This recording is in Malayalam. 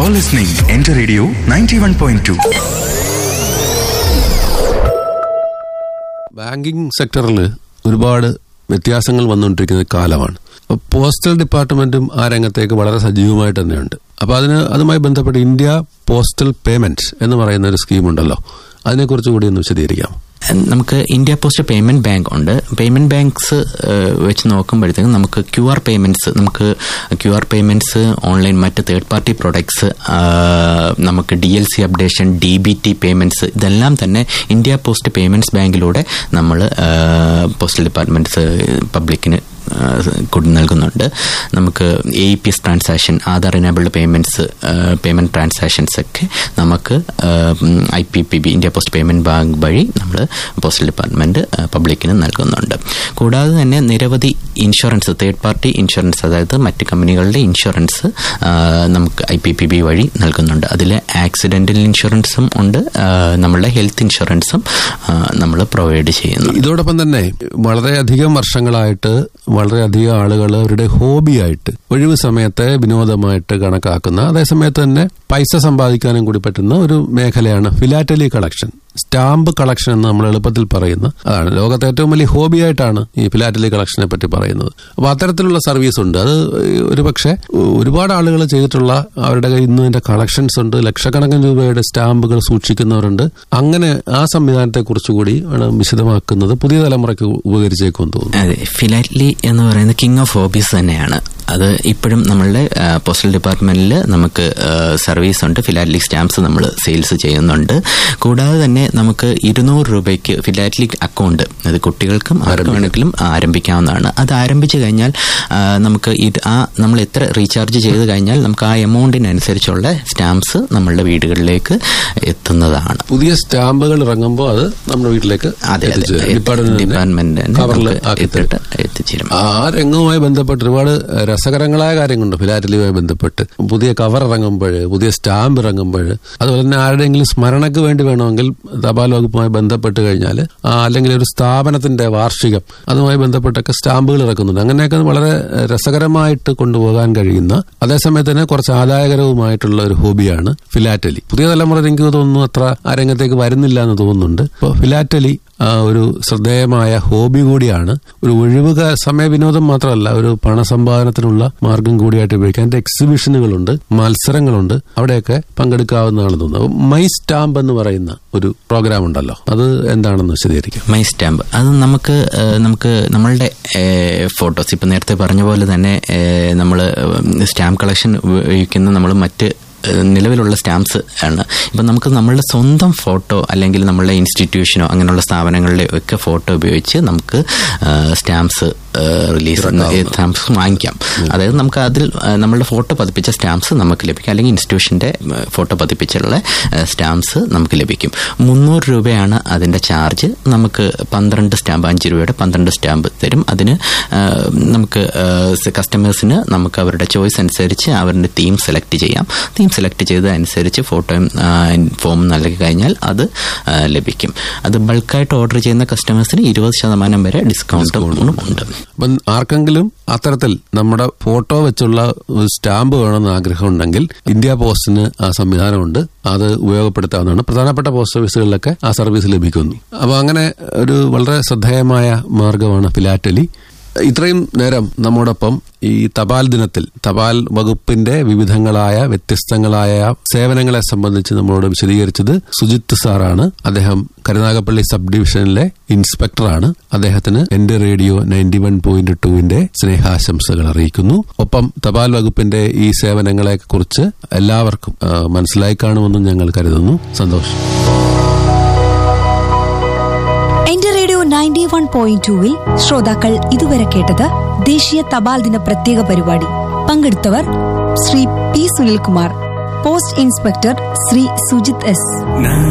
You're listening Enter Radio 91.2. Banking സെക്ടറിൽ ഒരുപാട് വ്യത്യാസങ്ങൾ വന്നുകൊണ്ടിരിക്കുന്ന കാലമാണ് അപ്പോൾ പോസ്റ്റൽ ഡിപ്പാർട്ട്മെന്റും ആ രംഗത്തേക്ക് വളരെ സജീവമായിട്ട് തന്നെയുണ്ട് അപ്പോൾ അതിന് അതുമായി ബന്ധപ്പെട്ട് ഇന്ത്യ പോസ്റ്റൽ പേയ്മെന്റ്സ് എന്ന് പറയുന്ന ഒരു സ്കീമുണ്ടല്ലോ അതിനെക്കുറിച്ച് കൂടി ഒന്ന് വിശദീകരിക്കാം നമുക്ക് ഇന്ത്യ പോസ്റ്റ് പേയ്മെന്റ് ബാങ്ക് ഉണ്ട് പേയ്മെന്റ് ബാങ്ക്സ് വെച്ച് നോക്കുമ്പോഴത്തേക്കും നമുക്ക് ക്യു ആർ പേയ്മെന്റ്സ് നമുക്ക് ക്യു ആർ പേയ്മെന്റ്സ് ഓൺലൈൻ മറ്റ് തേർഡ് പാർട്ടി പ്രൊഡക്ട്സ് നമുക്ക് D L C updation D B T payments ഇതെല്ലാം തന്നെ ഇന്ത്യ പോസ്റ്റ് പേയ്മെന്റ്സ് ബാങ്കിലൂടെ നമ്മൾ പോസ്റ്റൽ ഡിപ്പാർട്ട്മെന്റ്സ് പബ്ലിക്കിന് കൊടു നൽകുന്നുണ്ട് നമുക്ക് A P S transaction Aadhaar enabled payments payment transactions ഒക്കെ നമുക്ക് I P P B India post payment bank വഴി നമ്മൾ പോസ്റ്റൽ ഡിപ്പാർട്ട്മെന്റ് പബ്ലിക്കിന് നൽകുന്നുണ്ട് കൂടാതെ തന്നെ നിരവധി ഇൻഷുറൻസ് തേർഡ് പാർട്ടി ഇൻഷുറൻസ് അതായത് മറ്റ് കമ്പനികളുടെ ഇൻഷുറൻസ് നമുക്ക് ഐ പി പി ബി വഴി നൽകുന്നുണ്ട് അതിൽ ആക്സിഡന്റൽ ഇൻഷുറൻസും ഉണ്ട് നമ്മളുടെ ഹെൽത്ത് ഇൻഷുറൻസും നമ്മൾ പ്രൊവൈഡ് ചെയ്യുന്നു ഇതോടൊപ്പം തന്നെ വളരെയധികം വർഷങ്ങളായിട്ട് വളരെയധികം ആളുകൾ അവരുടെ ഹോബിയായിട്ട് ഒഴിവ് സമയത്തെ വിനോദമായിട്ട് കണക്കാക്കുന്ന അതേസമയത്ത് തന്നെ പൈസ സമ്പാദിക്കാനും കൂടി പറ്റുന്ന ഒരു മേഖലയാണ് ഫിലാറ്റലി കളക്ഷൻ സ്റ്റാമ്പ് കളക്ഷൻ എന്ന് നമ്മൾ എളുപ്പത്തിൽ പറയുന്ന അതാണ് ലോകത്തെ ഏറ്റവും വലിയ ഹോബിയായിട്ടാണ് ഈ ഫിലാറ്റലി കളക്ഷനെ പറ്റി പറയുന്നത് അപ്പോൾ അത്തരത്തിലുള്ള സർവീസ് ഉണ്ട് അത് ഒരു പക്ഷേ ഒരുപാട് ആളുകൾ ചെയ്തിട്ടുള്ള അവരുടെ കയ്യിൽ നിന്ന് ഇതിന്റെ കളക്ഷൻസ് ഉണ്ട് ലക്ഷക്കണക്കിന് രൂപയുടെ സ്റ്റാമ്പുകൾ സൂക്ഷിക്കുന്നവരുണ്ട് അങ്ങനെ ആ സംവിധാനത്തെ കുറിച്ചുകൂടി ആണ് വിശദമാക്കുന്നത് പുതിയ തലമുറയ്ക്ക് ഉപകരിച്ചേക്കുമെന്ന് തോന്നുന്നു അതെ ഫിലാറ്റ്ലി എന്ന് പറയുന്നത് കിങ് ഓഫ് ഹോബീസ് തന്നെയാണ് അത് ഇപ്പോഴും നമ്മളുടെ പോസ്റ്റൽ ഡിപ്പാർട്ട്മെന്റിൽ നമുക്ക് സർവീസ് ഉണ്ട് ഫിലാറ്റ്ലിക് സ്റ്റാമ്പ്സ് നമ്മൾ സെയിൽസ് ചെയ്യുന്നുണ്ട് കൂടാതെ തന്നെ നമുക്ക് ഇരുന്നൂറ് രൂപയ്ക്ക് ഫിലാറ്റ്ലിക് അക്കൗണ്ട് അത് കുട്ടികൾക്കും ആർക്കും വേണമെങ്കിലും ആരംഭിക്കാവുന്നതാണ് അത് ആരംഭിച്ചു കഴിഞ്ഞാൽ നമുക്ക് ഇത് ആ നമ്മൾ എത്ര റീചാർജ് ചെയ്ത് കഴിഞ്ഞാൽ നമുക്ക് ആ എമൗണ്ടിനനുസരിച്ചുള്ള സ്റ്റാമ്പ്സ് നമ്മളുടെ വീടുകളിലേക്ക് എത്തുന്നതാണ് പുതിയ സ്റ്റാമ്പുകൾ ഇറങ്ങുമ്പോൾ അത് നമ്മുടെ വീട്ടിലേക്ക് അതെ ഡിപ്പാർട്ട്മെന്റ് എത്തിച്ചേരും ആ രംഗവുമായി ബന്ധപ്പെട്ട് ഒരുപാട് രസകരങ്ങളായ കാര്യങ്ങളുണ്ട് ഫിലാറ്റലിയുമായി ബന്ധപ്പെട്ട് പുതിയ കവർ ഇറങ്ങുമ്പോൾ പുതിയ സ്റ്റാമ്പ് ഇറങ്ങുമ്പോൾ അതുപോലെ തന്നെ ആരുടെയെങ്കിലും സ്മരണയ്ക്ക് വേണ്ടി വേണമെങ്കിൽ തപാൽ വകുപ്പുമായി ബന്ധപ്പെട്ട് കഴിഞ്ഞാൽ അല്ലെങ്കിൽ ഒരു സ്ഥാപനത്തിന്റെ വാർഷികം അതുമായി ബന്ധപ്പെട്ടൊക്കെ സ്റ്റാമ്പുകൾ ഇറക്കുന്നുണ്ട് അങ്ങനെയൊക്കെ വളരെ രസകരമായിട്ട് കൊണ്ടുപോകാൻ കഴിയുന്ന അതേസമയത്ത് തന്നെ കുറച്ച് ആദായകരവുമായിട്ടുള്ള ഒരു ഹോബിയാണ് ഫിലാറ്റലി പുതിയ തലമുറ എനിക്ക് തോന്നുന്നു അത്ര ആ രംഗത്തേക്ക് വരുന്നില്ല എന്ന് തോന്നുന്നുണ്ട് ഇപ്പോൾ ഫിലാറ്റലി ഒരു ശ്രദ്ധേയമായ ഹോബി കൂടിയാണ് ഒരു ഒഴിവുക സമയ വിനോദം മാത്രമല്ല ഒരു പണസമ്പാദനത്തിനുള്ള മാർഗം കൂടിയായിട്ട് ഉപയോഗിക്കാം അതിന്റെ എക്സിബിഷനുകളുണ്ട് മത്സരങ്ങളുണ്ട് അവിടെയൊക്കെ പങ്കെടുക്കാവുന്നതാണെന്ന് തോന്നുന്നു മൈ സ്റ്റാമ്പ് എന്ന് പറയുന്ന ഒരു പ്രോഗ്രാം ഉണ്ടല്ലോ അത് എന്താണെന്ന് വിശദീകരിക്കാം മൈ സ്റ്റാമ്പ് അത് നമുക്ക് നമുക്ക് നമ്മളുടെ ഫോട്ടോസ് ഇപ്പൊ നേരത്തെ പറഞ്ഞ പോലെ തന്നെ നമ്മൾ സ്റ്റാമ്പ് കളക്ഷൻ ഉപയോഗിക്കുന്ന നമ്മൾ മറ്റ് നിലവിലുള്ള സ്റ്റാമ്പ്സ് ആണ് ഇപ്പം നമുക്ക് നമ്മളുടെ സ്വന്തം ഫോട്ടോ അല്ലെങ്കിൽ നമ്മളുടെ ഇൻസ്റ്റിറ്റ്യൂഷനോ അങ്ങനെയുള്ള സ്ഥാപനങ്ങളുടെ ഒക്കെ ഫോട്ടോ ഉപയോഗിച്ച് നമുക്ക് സ്റ്റാമ്പ്സ് റിലീസ് സ്റ്റാമ്പ്സ് വാങ്ങിക്കാം അതായത് നമുക്ക് അതിൽ നമ്മളുടെ ഫോട്ടോ പതിപ്പിച്ച സ്റ്റാമ്പ്സ് നമുക്ക് ലഭിക്കും അല്ലെങ്കിൽ ഇൻസ്റ്റിറ്റ്യൂഷന്റെ ഫോട്ടോ പതിപ്പിച്ചുള്ള സ്റ്റാമ്പ്സ് നമുക്ക് ലഭിക്കും മുന്നൂറ് രൂപയാണ് അതിന്റെ ചാർജ് നമുക്ക് പന്ത്രണ്ട് സ്റ്റാമ്പ് അഞ്ച് രൂപയുടെ പന്ത്രണ്ട് സ്റ്റാമ്പ് തരും അതിന് നമുക്ക് കസ്റ്റമേഴ്സിന് നമുക്ക് അവരുടെ ചോയ്സ് അനുസരിച്ച് അവരുടെ തീം സെലക്ട് ചെയ്യാം തീം സെലക്ട് ചെയ്തതനുസരിച്ച് ഫോട്ടോയും ഫോമും നൽകി കഴിഞ്ഞാൽ അത് ലഭിക്കും അത് ബൾക്കായിട്ട് ഓർഡർ ചെയ്യുന്ന കസ്റ്റമേഴ്സിന് ഇരുപത് ശതമാനം വരെ ഡിസ്കൗണ്ടും ഉണ്ട് അപ്പം ആർക്കെങ്കിലും അത്തരത്തിൽ നമ്മുടെ ഫോട്ടോ വെച്ചുള്ള സ്റ്റാമ്പ് വേണമെന്ന് ആഗ്രഹമുണ്ടെങ്കിൽ ഇന്ത്യ പോസ്റ്റിന് ആ സംവിധാനമുണ്ട് അത് ഉപയോഗപ്പെടുത്താവുന്നതാണ് പ്രധാനപ്പെട്ട പോസ്റ്റ് ഓഫീസുകളിലൊക്കെ ആ സർവീസ് ലഭിക്കുന്നു അപ്പോൾ അങ്ങനെ ഒരു വളരെ ശ്രദ്ധേയമായ മാർഗമാണ് ഫിലാറ്റലി ഇത്രയും നേരം നമ്മോടൊപ്പം ഈ തപാൽ ദിനത്തിൽ തപാൽ വകുപ്പിന്റെ വിവിധങ്ങളായ വ്യത്യസ്തങ്ങളായ സേവനങ്ങളെ സംബന്ധിച്ച് നമ്മളോട് വിശദീകരിച്ചത് സുജിത്ത് സാറാണ് അദ്ദേഹം കരുനാഗപ്പള്ളി സബ് ഡിവിഷനിലെ ഇൻസ്പെക്ടറാണ് അദ്ദേഹത്തിന് എന്റെ റേഡിയോ നയൻറ്റി വൺ പോയിന്റ് ടുവിന്റെ സ്നേഹാശംസകൾ അറിയിക്കുന്നു ഒപ്പം തപാൽ വകുപ്പിന്റെ ഈ സേവനങ്ങളെ കുറിച്ച് എല്ലാവർക്കും മനസ്സിലായി കാണുമെന്നും ഞങ്ങൾ കരുതുന്നു സന്തോഷം എന്റെ റേഡിയോ നയൻറ്റി വൺ പോയിന്റ് ടുവിൽ ശ്രോതാക്കൾ ഇതുവരെ കേട്ടത് ദേശീയ തപാൽ ദിന പ്രത്യേക പരിപാടി പങ്കെടുത്തവർ Shri P Sunilkumar post inspector Shri Sujith S